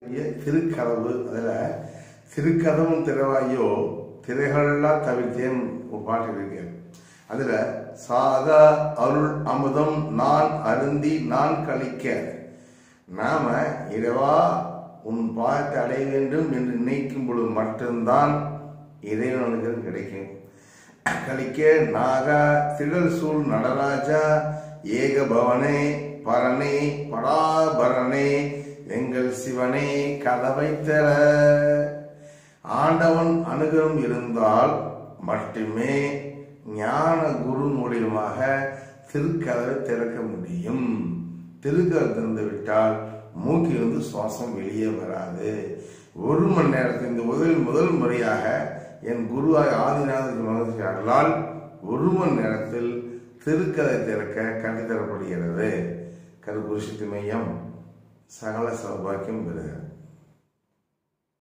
திருக்கதவு அதுல திருக்கதவும் திறவாயோ திரைகளெல்லாம் தவிர்த்தேன் ஒரு பாட்டு இருக்கு அதுல சாதா அருள் அமுதம் நான் அருந்தி நான் கழிக்க நாம இறைவா உன் பாதத்தை அடைய வேண்டும் என்று நினைக்கும் பொழுது மட்டும்தான் இறைவனுக்கு கிடைக்கும் கலிக்க நாகா திடல் சூழ் நடராஜா ஏகபவனே பரணே பராபரணே எங்கள் சிவனே கதவை தர ஆண்டவன் அனுகிரம் இருந்தால் மட்டுமே ஞான குரு மூலியமாக திருக்கதவை திறக்க முடியும் திருக்கதவை திறந்து விட்டால் மூக்கிலிருந்து சுவாசம் வெளியே வராது ஒரு மணி நேரத்தில் இந்த முதல் முதல் முறையாக என் குருவாய் ஆதிநாத மகர்ஷியார்களால் ஒரு மணி நேரத்தில் திருக்கதை திறக்க கற்றுத்தரப்படுகிறது கருபுருஷத்து மையம் சகல சௌபாக்கியம் பெறுகிறது